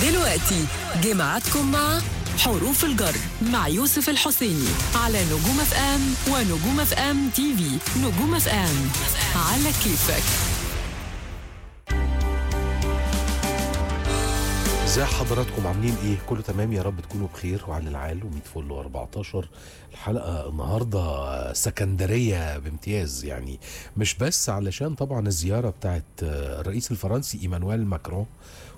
دلوقتي جمعتكم مع حروف الجر مع يوسف الحسيني على نجوم اف ام ونجوم اف ام تي في نجوم اف ام على كيفك ازي حضراتكم عاملين ايه كله تمام يا رب تكونوا بخير وعلى العال و100 فل و14 الحلقه النهارده سكندريه بامتياز يعني مش بس علشان طبعا الزياره بتاعت الرئيس الفرنسي ايمانويل ماكرون